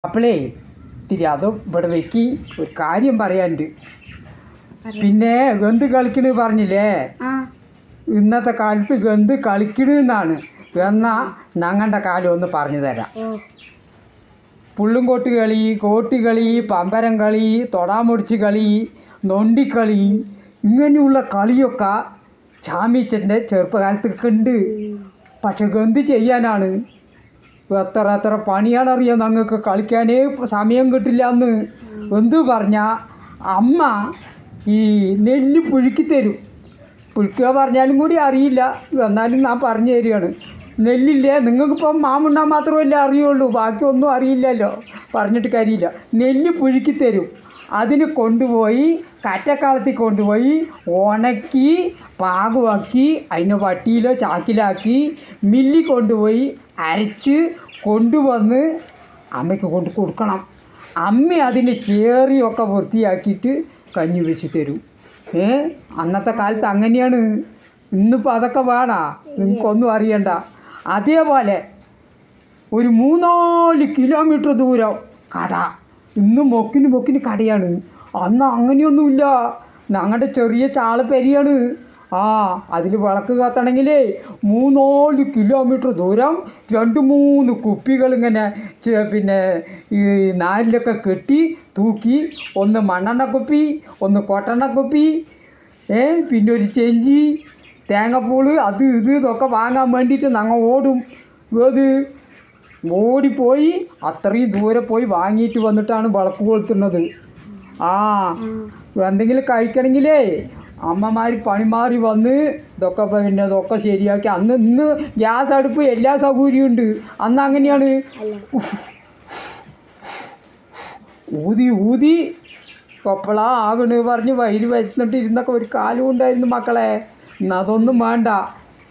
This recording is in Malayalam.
അപ്പോളേ ഇത്തിരി അത് ഇവിടെ വെക്കി ഒരു കാര്യം പറയാനുണ്ട് പിന്നെ ഗന്ത് കളിക്കണ് പറഞ്ഞില്ലേ ആ ഇന്നത്തെ കാലത്ത് ഗന്ത് കളിക്കണെന്നാണ് എന്നാ ഞങ്ങളുടെ കാലം ഒന്ന് പറഞ്ഞു തരാം ഓ പുള്ളുംകൊട്ട് കളി കോട്ട് കളി പമ്പരം കളി തൊടാമുടിച്ച് കളി നൊണ്ടിക്കളി ഇങ്ങനെയുള്ള കളിയൊക്കെ ചാമീച്ചൻ്റെ ചെറുപ്പകാലത്തൊക്കെ ഉണ്ട് പക്ഷെ എന്ത് ചെയ്യാനാണ് എത്ര എത്ര പണിയാണറിയാം ഞങ്ങൾക്ക് കളിക്കാനേ സമയം കിട്ടില്ല എന്ന് എന്ത് പറഞ്ഞാൽ അമ്മ ഈ നെല്ല് പുഴുക്കി തരും പുഴുക്കുക പറഞ്ഞാലും കൂടി അറിയില്ല എന്നാലും ഞാൻ പറഞ്ഞു തരികയാണ് നെല്ലില്ലേ നിങ്ങൾക്കിപ്പം മാമുണ്ണാൻ മാത്രമല്ലേ അറിയുള്ളൂ ബാക്കിയൊന്നും അറിയില്ലല്ലോ പറഞ്ഞിട്ട് കാര്യമില്ല നെല്ല് പുഴുക്കി തരും അതിന് കൊണ്ടുപോയി കറ്റക്കാലത്തിൽ കൊണ്ടുപോയി ഉണക്കി പാകമാക്കി അതിനെ വട്ടിയിലോ ചാക്കിലാക്കി മില്ലിൽ കൊണ്ടുപോയി അരച്ച് കൊണ്ടുവന്ന് അമ്മയ്ക്ക് കൊണ്ട് കൊടുക്കണം അമ്മ അതിൻ്റെ ചേറിയൊക്കെ വൃത്തിയാക്കിയിട്ട് കഞ്ഞി വെച്ച് തരും ഏ അന്നത്തെ കാലത്ത് അങ്ങനെയാണ് ഇന്നിപ്പോൾ അതൊക്കെ വേണ നിങ്ങൾക്കൊന്നും അറിയണ്ട അതേപോലെ ഒരു മൂന്നാല് കിലോമീറ്റർ ദൂരം കട ഇന്ന് മൊക്കിന് മൊക്കിന് കടയാണ് അന്ന് അങ്ങനെയൊന്നുമില്ല ഞങ്ങളുടെ ചെറിയ ചാളപ്പെരിയാണ് ആ അതിൽ വിളക്ക് കത്തണമെങ്കിലേ മൂന്നാല് കിലോമീറ്റർ ദൂരം രണ്ട് മൂന്ന് കുപ്പികൾ ഇങ്ങനെ ചെ- പിന്നെ ഈ നാലിലൊക്കെ കെട്ടി തൂക്കി ഒന്ന് മണ്ണെണ്ണ കുപ്പി ഒന്ന് കൊട്ടെണ്ണ കുപ്പി ഏ പിന്നെ ഒരു ചെഞ്ചി തേങ്ങപ്പൂള് അത് ഇത് ഇതൊക്കെ വാങ്ങാൻ വേണ്ടിയിട്ട് ഞങ്ങൾ ഓടും ഏത് ഓടിപ്പോയി അത്രയും ദൂരെ പോയി വാങ്ങിയിട്ട് വന്നിട്ടാണ് വിളക്ക് കൊളുത്തുന്നത് ആ എന്തെങ്കിലും കഴിക്കണമെങ്കിലേ അമ്മമാർ പണിമാറി വന്ന് ഇതൊക്കെ പിന്നെ ഇതൊക്കെ ശരിയാക്കി അന്ന് ഇന്ന് ഗ്യാസ് അടുപ്പ് എല്ലാ സൗകര്യവും ഉണ്ട് അന്ന് അങ്ങനെയാണ് അല്ല ഊതി ഊതി കൊപ്പള ആകണ് പറഞ്ഞ് വൈര് വെച്ചിട്ട് ഇരുന്നൊക്കെ ഒരു കാലം ഉണ്ടായിരുന്നു മക്കളെ ഇന്ന് അതൊന്നും വേണ്ട